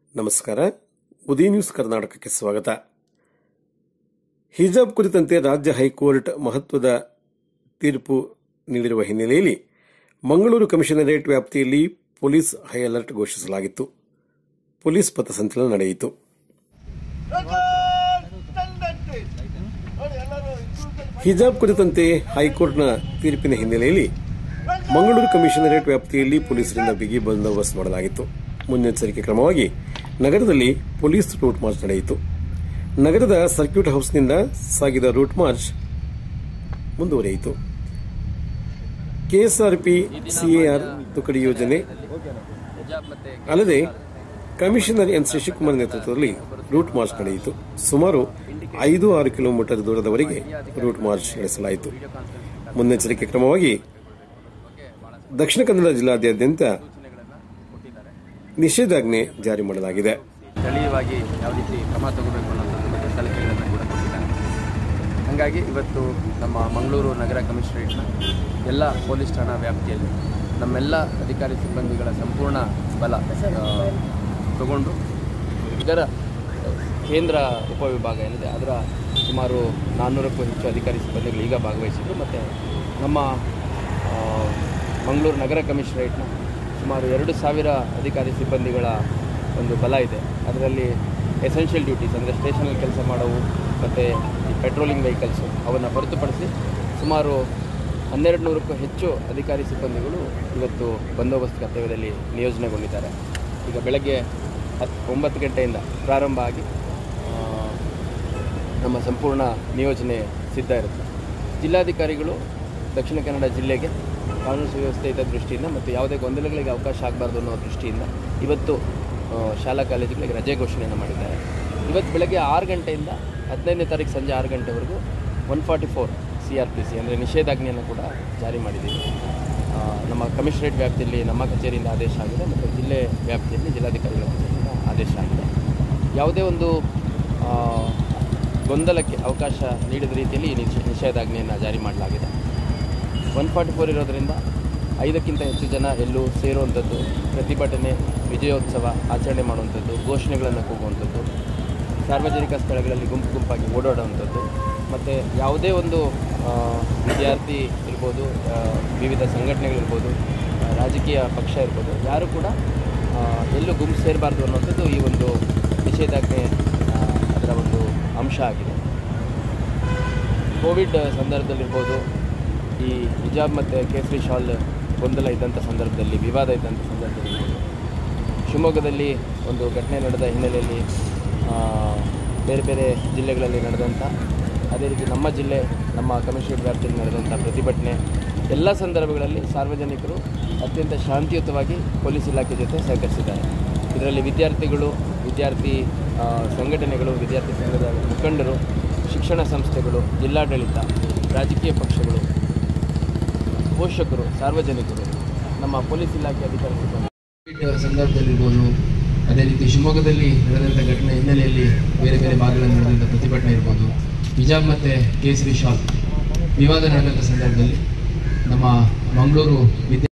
ನಮಸ್ಕಾರ ಉದಯ ನ್ಯೂಸ್ ಕರ್ನಾಟಕಕ್ಕೆ ಸ್ವಾಗತ ಹಿಜಾಬ್ ಕುರಿತಂತೆ ರಾಜ್ಯ ಹೈಕೋರ್ಟ್ ಮಹತ್ವದ ತೀರ್ಪು ನೀಡಿರುವ ಹಿನ್ನೆಲೆಯಲ್ಲಿ ಮಂಗಳೂರು ಕಮಿಷನರೇಟ್ ವ್ಯಾಪ್ತಿಯಲ್ಲಿ ಪೊಲೀಸ್ ಹೈ ಅಲರ್ಟ್ ಘೋಷಿಸಲಾಗಿತ್ತು ಪೊಲೀಸ್ ಪಥಸಂಚಲನ ನಡೆಯಿತು ಹಿಜಾಬ್ ಕುರಿತಂತೆ ಹೈಕೋರ್ಟ್ನ ತೀರ್ಪಿನ ಹಿನ್ನೆಲೆಯಲ್ಲಿ ಮಂಗಳೂರು ಕಮಿಷನರೇಟ್ ವ್ಯಾಪ್ತಿಯಲ್ಲಿ ಪೊಲೀಸರಿಂದ ಬಿಗಿ ಬಂದೋಬಸ್ತ್ ಮಾಡಲಾಗಿತ್ತು ಮುನ್ನೆಚ್ಚರಿಕೆ ಕ್ರಮವಾಗಿ ನಗರದಲ್ಲಿ ಪೊಲೀಸ್ ರೂಟ್ ಮಾರ್ಚ್ ನಡೆಯಿತು ನಗರದ ಸರ್ಕ್ಯೂಟ್ ಹೌಸ್ನಿಂದ ಸಾಗಿದ ರೂಟ್ ಮಾರ್ಚ್ ಮುಂದುವರಿಯಿತು ಕೆಎಸ್ಆರ್ಪಿ ಸಿಎಆರ್ ತುಕಡಿ ಯೋಜನೆ ಅಲ್ಲದೆ ಕಮಿಷನರ್ ಎನ್ ಶಶಿಕುಮಾರ್ ನೇತೃತ್ವದಲ್ಲಿ ರೂಟ್ ಮಾರ್ಚ್ ನಡೆಯಿತು ಸುಮಾರು ಐದು ಆರು ಕಿಲೋಮೀಟರ್ ದೂರದವರೆಗೆ ರೂಟ್ ಮಾರ್ಚ್ ನಡೆಸಲಾಯಿತು ಮುನ್ನೆಚ್ಚರಿಕೆ ಕ್ರಮವಾಗಿ ದಕ್ಷಿಣ ಕನ್ನಡ ಜಿಲ್ಲಾದ್ಯಂತ ನಿಷೇಧಾಜ್ಞೆ ಜಾರಿ ಮಾಡಲಾಗಿದೆ ಸ್ಥಳೀಯವಾಗಿ ಯಾವ ರೀತಿ ಕ್ರಮ ತಗೋಬೇಕು ಅನ್ನೋದ್ರ ಬಗ್ಗೆ ಸಲಹೆಗಳನ್ನು ಕೂಡ ಕೊಟ್ಟಿದ್ದಾರೆ ಹಾಗಾಗಿ ಇವತ್ತು ನಮ್ಮ ಮಂಗಳೂರು ನಗರ ಕಮಿಷನರೇಟ್ನ ಎಲ್ಲ ಪೊಲೀಸ್ ಠಾಣಾ ವ್ಯಾಪ್ತಿಯಲ್ಲಿ ನಮ್ಮೆಲ್ಲ ಅಧಿಕಾರಿ ಸಿಬ್ಬಂದಿಗಳ ಸಂಪೂರ್ಣ ಬಲ ಆ, ತಗೊಂಡು ಇದರ ಕೇಂದ್ರ ಉಪವಿಭಾಗ ಏನಿದೆ ಅದರ ಸುಮಾರು ನಾನ್ನೂರಕ್ಕೂ ಹೆಚ್ಚು ಅಧಿಕಾರಿ ಸಿಬ್ಬಂದಿಗಳು ಈಗ ಭಾಗವಹಿಸಿದ್ರು ಮತ್ತು ನಮ್ಮ ಆ, ಮಂಗಳೂರು ನಗರ ಕಮಿಷನರೇಟ್ನ ಸುಮಾರು ಎರಡು ಸಾವಿರ ಅಧಿಕಾರಿ ಸಿಬ್ಬಂದಿಗಳ ಒಂದು ಬಲ ಇದೆ ಅದರಲ್ಲಿ ಎಸೆನ್ಷಿಯಲ್ ಡ್ಯೂಟೀಸ್ ಅಂದರೆ ಸ್ಟೇಷನಲ್ಲಿ ಕೆಲಸ ಮಾಡೋವು ಮತ್ತು ಈ ಪೆಟ್ರೋಲಿಂಗ್ ವೆಹಿಕಲ್ಸು ಅವನ್ನು ಹೊರತುಪಡಿಸಿ ಸುಮಾರು ಹನ್ನೆರಡು ನೂರಕ್ಕೂ ಹೆಚ್ಚು ಅಧಿಕಾರಿ ಸಿಬ್ಬಂದಿಗಳು ಇವತ್ತು ಬಂದೋಬಸ್ತ್ ಕರ್ತವ್ಯದಲ್ಲಿ ನಿಯೋಜನೆಗೊಂಡಿದ್ದಾರೆ ಈಗ ಬೆಳಗ್ಗೆ ಹತ್ತು ಒಂಬತ್ತು ಗಂಟೆಯಿಂದ ಪ್ರಾರಂಭ ಆಗಿ ಆ, ನಮ್ಮ ಸಂಪೂರ್ಣ ನಿಯೋಜನೆ ಸಿದ್ಧ ಇರುತ್ತೆ ಜಿಲ್ಲಾಧಿಕಾರಿಗಳು ದಕ್ಷಿಣ ಕನ್ನಡ ಜಿಲ್ಲೆಗೆ ಕಾನೂನು ಸುವ್ಯವಸ್ಥೆ ಇದ್ದ ದೃಷ್ಟಿಯಿಂದ ಮತ್ತು ಯಾವುದೇ ಗೊಂದಲಗಳಿಗೆ ಅವಕಾಶ ಆಗಬಾರ್ದು ಅನ್ನೋ ದೃಷ್ಟಿಯಿಂದ ಇವತ್ತು ಆ, ಶಾಲಾ ಕಾಲೇಜುಗಳಿಗೆ ರಜೆ ಘೋಷಣೆಯನ್ನು ಮಾಡಿದ್ದಾರೆ ಇವತ್ತು ಬೆಳಗ್ಗೆ ಆರು ಗಂಟೆಯಿಂದ ಹದಿನೈದನೇ ತಾರೀಕು ಸಂಜೆ ಆರು ಗಂಟೆವರೆಗೂ one forty four C R P C ಅಂದರೆ ನಿಷೇಧಾಜ್ಞೆಯನ್ನು ಕೂಡ ಜಾರಿ ಮಾಡಿದ್ದೀವಿ ಆ, ನಮ್ಮ ಕಮಿಷನರೇಟ್ ವ್ಯಾಪ್ತಿಯಲ್ಲಿ ನಮ್ಮ ಕಚೇರಿಯಿಂದ ಆದೇಶ ಆಗಿದೆ ಮತ್ತು ಜಿಲ್ಲೆ ವ್ಯಾಪ್ತಿಯಲ್ಲಿ ಜಿಲ್ಲಾಧಿಕಾರಿಗಳ ಕಚೇರಿಯಿಂದ ಆದೇಶ ಆಗಿದೆ ಯಾವುದೇ ಒಂದು ಆ, ಗೊಂದಲಕ್ಕೆ ಅವಕಾಶ ನೀಡಿದ ರೀತಿಯಲ್ಲಿ ಈ ನಿಷೇ ನಿಷೇಧಾಜ್ಞೆಯನ್ನು ಜಾರಿ ಮಾಡಲಾಗಿದೆ ಒನ್ ಫಾರ್ಟಿ ಫೋರ್ ಇರೋದರಿಂದ ಐದಕ್ಕಿಂತ ಹೆಚ್ಚು ಜನ ಎಲ್ಲೂ ಸೇರುವಂಥದ್ದು ಪ್ರತಿಭಟನೆ ವಿಜಯೋತ್ಸವ ಆಚರಣೆ ಮಾಡುವಂಥದ್ದು ಘೋಷಣೆಗಳನ್ನು ಕೂಗುವಂಥದ್ದು ಸಾರ್ವಜನಿಕ ಸ್ಥಳಗಳಲ್ಲಿ ಗುಂಪು ಗುಂಪಾಗಿ ಓಡಾಡುವಂಥದ್ದು ಮತ್ತು ಯಾವುದೇ ಒಂದು ಆ, ವಿದ್ಯಾರ್ಥಿ ಇರ್ಬೋದು ಆ, ವಿವಿಧ ಸಂಘಟನೆಗಳಿರ್ಬೋದು ಆ, ರಾಜಕೀಯ ಪಕ್ಷ ಇರ್ಬೋದು ಯಾರು ಕೂಡ ಆ, ಎಲ್ಲೂ ಗುಂಪು ಸೇರಬಾರ್ದು ಅನ್ನೋಂಥದ್ದು ಈ ಒಂದು ನಿಷೇಧಾಜ್ಞೆ ಆ, ಅದರ ಒಂದು ಅಂಶ ಆಗಿದೆ ಕೋವಿಡ್ ಸಂದರ್ಭದಲ್ಲಿರ್ಬೋದು ಈ ಹಿಜಾಬ್ ಮತ್ತು ಕೇಸರಿ ಶಾಲ್ ಗೊಂದಲ ಇದ್ದಂಥ ಸಂದರ್ಭದಲ್ಲಿ ವಿವಾದ ಇದ್ದಂಥ ಸಂದರ್ಭದಲ್ಲಿ ಶಿವಮೊಗ್ಗದಲ್ಲಿ ಒಂದು ಘಟನೆ ನಡೆದ ಹಿನ್ನೆಲೆಯಲ್ಲಿ ಆ, ಬೇರೆ ಬೇರೆ ಜಿಲ್ಲೆಗಳಲ್ಲಿ ನಡೆದಂಥ ಅದೇ ರೀತಿ ನಮ್ಮ ಜಿಲ್ಲೆ ನಮ್ಮ ಕಮಿಷನರೇಟ್ ವ್ಯಾಪ್ತಿಯಲ್ಲಿ ನಡೆದಂಥ ಪ್ರತಿಭಟನೆ ಎಲ್ಲ ಸಂದರ್ಭಗಳಲ್ಲಿ ಸಾರ್ವಜನಿಕರು ಅತ್ಯಂತ ಶಾಂತಿಯುತವಾಗಿ ಪೊಲೀಸ್ ಇಲಾಖೆ ಜೊತೆ ಸಹಕರಿಸಿದ್ದಾರೆ ಇದರಲ್ಲಿ ವಿದ್ಯಾರ್ಥಿಗಳು ವಿದ್ಯಾರ್ಥಿ ಆ, ಸಂಘಟನೆಗಳು ವಿದ್ಯಾರ್ಥಿ ಸಂಘದ ಮುಖಂಡರು ಶಿಕ್ಷಣ ಸಂಸ್ಥೆಗಳು ಜಿಲ್ಲಾಡಳಿತ ರಾಜಕೀಯ ಪಕ್ಷಗಳು ಪೋಷಕರು ಸಾರ್ವಜನಿಕರು ನಮ್ಮ ಪೊಲೀಸ್ ಇಲಾಖೆ ಅಧಿಕಾರಿ ಸಿಬ್ಬಂದಿ ಕೋವಿಡ್ ಸಂದರ್ಭದಲ್ಲಿರ್ಬೋದು ಅದೇ ರೀತಿ ಶಿವಮೊಗ್ಗದಲ್ಲಿ ನಡೆದಂಥ ಘಟನೆ ಹಿನ್ನೆಲೆಯಲ್ಲಿ ಬೇರೆ ಬೇರೆ ಭಾಗಗಳಲ್ಲಿ ನಡೆದಂಥ ಪ್ರತಿಭಟನೆ ಇರ್ಬೋದು ಹಿಜಾಬ್ ಮತ್ತು ಕೇಸರಿ ಶಾಲ್ ವಿವಾದ ನಡೆದಂಥ ಸಂದರ್ಭದಲ್ಲಿ ನಮ್ಮ ಮಂಗಳೂರು ವಿದ್ಯಾ